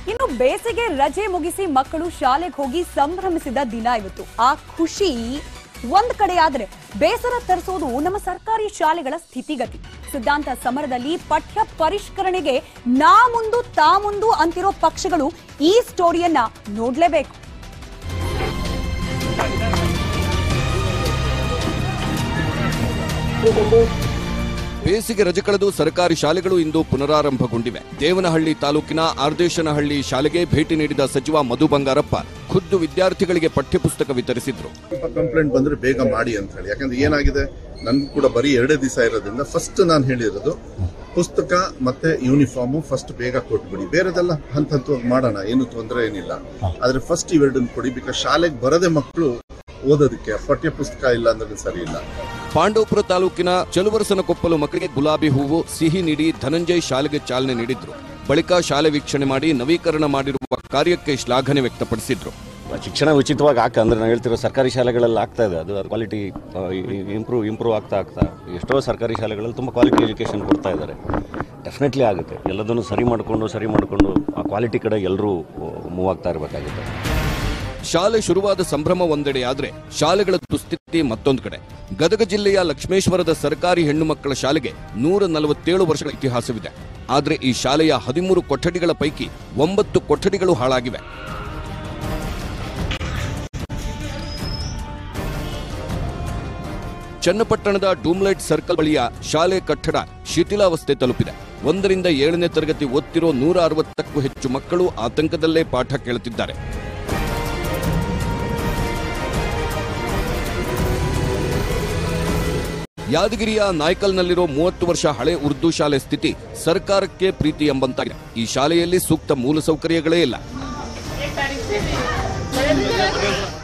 ಇನ್ನು ಬೇಸಿಗೆ ರಜೆ ಮುಗಿಸಿ ಮಕ್ಕಳು ಶಾಲೆಗೆ ಹೋಗಿ ಸಂಭ್ರಮಿಸಿದ ದಿನ ಇವತ್ತು ಆ ಖುಷಿ ಒಂದ್ ಕಡೆ ಆದ್ರೆ ಬೇಸರ ತರಿಸೋದು ನಮ್ಮ ಸರ್ಕಾರಿ ಶಾಲೆಗಳ ಸ್ಥಿತಿಗತಿ ಸಿದ್ಧಾಂತ ಸಮರದಲ್ಲಿ ಪಠ್ಯ ಪರಿಷ್ಕರಣೆಗೆ ನಾ ಮುಂದು ತಾ ಮುಂದು ಅಂತಿರೋ ಪಕ್ಷಗಳು ಈ ಸ್ಟೋರಿಯನ್ನ ನೋಡ್ಲೇಬೇಕು ಬೇಸಿಗೆ ರಜೆ ಕಳೆದು ಸರ್ಕಾರಿ ಶಾಲೆಗಳು ಇಂದು ಪುನರಾರಂಭಗೊಂಡಿವೆ ದೇವನಹಳ್ಳಿ ತಾಲೂಕಿನ ಆರ್ದೇಶನಹಳ್ಳಿ ಶಾಲೆಗೆ ಭೇಟಿ ನೀಡಿದ ಸಚಿವ ಮಧು ಬಂಗಾರಪ್ಪ ಖುದ್ದು ವಿದ್ಯಾರ್ಥಿಗಳಿಗೆ ಪಠ್ಯಪುಸ್ತಕ ವಿತರಿಸಿದ್ರು ಕಂಪ್ಲೇಂಟ್ ಬಂದ್ರೆ ಬೇಗ ಮಾಡಿ ಅಂತ ಹೇಳಿ ಯಾಕಂದ್ರೆ ಏನಾಗಿದೆ ನನ್ಗೂ ಕೂಡ ಬರೀ ಎರಡೇ ದಿವಸ ಇರೋದ್ರಿಂದ ಫಸ್ಟ್ ನಾನು ಹೇಳಿರೋದು ಪುಸ್ತಕ ಮತ್ತೆ ಯೂನಿಫಾರ್ಮ್ ಫಸ್ಟ್ ಬೇಗ ಕೊಟ್ಬಿಡಿ ಬೇರೆದೆಲ್ಲ ಹಂತ ಹಂತವಾಗಿ ಮಾಡೋಣ ಏನು ತೊಂದರೆ ಏನಿಲ್ಲ ಆದ್ರೆ ಫಸ್ಟ್ ಇವೆರಡನ್ನ ಕೊಡಿ ಬಿಕಾಸ್ ಶಾಲೆಗೆ ಬರದೆ ಮಕ್ಕಳು ಓದೋದಕ್ಕೆ ಪಠ್ಯ ಪುಸ್ತಕ ಇಲ್ಲ ಅಂದ್ರೆ ಸರಿ ಇಲ್ಲ ಪಾಂಡವಪುರ ತಾಲೂಕಿನ ಚಲುವರಸನಕೊಪ್ಪಲು ಮಕ್ಕಳಿಗೆ ಗುಲಾಬಿ ಹೂವು ಸಿಹಿ ನೀಡಿ ಧನಂಜಯ್ ಶಾಲೆಗೆ ಚಾಲನೆ ನೀಡಿದ್ರು ಬಳಿಕ ಶಾಲೆ ವೀಕ್ಷಣೆ ಮಾಡಿ ನವೀಕರಣ ಮಾಡಿರುವ ಕಾರ್ಯಕ್ಕೆ ಶ್ಲಾಘನೆ ವ್ಯಕ್ತಪಡಿಸಿದ್ರು ಶಿಕ್ಷಣ ಉಚಿತವಾಗಿ ಆಗ್ತಾ ಅಂದ್ರೆ ನಾನು ಹೇಳ್ತಿರೋ ಸರ್ಕಾರಿ ಶಾಲೆಗಳಲ್ಲಿ ಆಗ್ತಾ ಇದೆ ಅದು ಕ್ವಾಲಿಟಿ ಇಂಪ್ರೂವ್ ಇಂಪ್ರೂವ್ ಆಗ್ತಾ ಆಗ್ತಾ ಎಷ್ಟೋ ಸರ್ಕಾರಿ ಶಾಲೆಗಳಲ್ಲಿ ತುಂಬ ಕ್ವಾಲಿಟಿ ಎಜುಕೇಷನ್ ಕೊಡ್ತಾ ಇದ್ದಾರೆ ಡೆಫಿನೆಟ್ಲಿ ಆಗುತ್ತೆ ಎಲ್ಲದನ್ನು ಸರಿ ಮಾಡಿಕೊಂಡು ಸರಿ ಮಾಡಿಕೊಂಡು ಆ ಕ್ವಾಲಿಟಿ ಕಡೆ ಎಲ್ಲರೂ ಮೂವ್ ಆಗ್ತಾ ಇರಬೇಕಾಗುತ್ತೆ ಶಾಲೆ ಶುರುವಾದ ಸಂಭ್ರಮ ಒಂದೆಡೆ ಆದ್ರೆ ಶಾಲೆಗಳ ದುಸ್ಥಿತಿ ಮತ್ತೊಂದು ಕಡೆ ಗದಗ ಜಿಲ್ಲೆಯ ಲಕ್ಷ್ಮೇಶ್ವರದ ಸರ್ಕಾರಿ ಹೆಣ್ಣು ಮಕ್ಕಳ ಶಾಲೆಗೆ ನೂರ ನಲವತ್ತೇಳು ವರ್ಷಗಳ ಇತಿಹಾಸವಿದೆ ಆದ್ರೆ ಈ ಶಾಲೆಯ ಹದಿಮೂರು ಕೊಠಡಿಗಳ ಪೈಕಿ ಒಂಬತ್ತು ಕೊಠಡಿಗಳು ಹಾಳಾಗಿವೆ ಚನ್ನಪಟ್ಟಣದ ಡೂಮ್ಲೈಟ್ ಸರ್ಕಲ್ ಬಳಿಯ ಶಾಲೆ ಕಟ್ಟಡ ಶಿಥಿಲಾವಸ್ಥೆ ತಲುಪಿದೆ ಒಂದರಿಂದ ಏಳನೇ ತರಗತಿ ಓದ್ತಿರೋ ನೂರ ಅರವತ್ತಕ್ಕೂ ಹೆಚ್ಚು ಮಕ್ಕಳು ಆತಂಕದಲ್ಲೇ ಪಾಠ ಕೇಳುತ್ತಿದ್ದಾರೆ ಯಾದಗಿರಿಯ ನಾಯ್ಕಲ್ನಲ್ಲಿರೋ ಮೂವತ್ತು ವರ್ಷ ಹಳೆ ಉರ್ದು ಶಾಲೆ ಸ್ಥಿತಿ ಸರ್ಕಾರಕ್ಕೆ ಪ್ರೀತಿ ಎಂಬಂತಾಗಿದೆ ಈ ಶಾಲೆಯಲ್ಲಿ ಸೂಕ್ತ ಮೂಲಸೌಕರ್ಯಗಳೇ ಇಲ್ಲ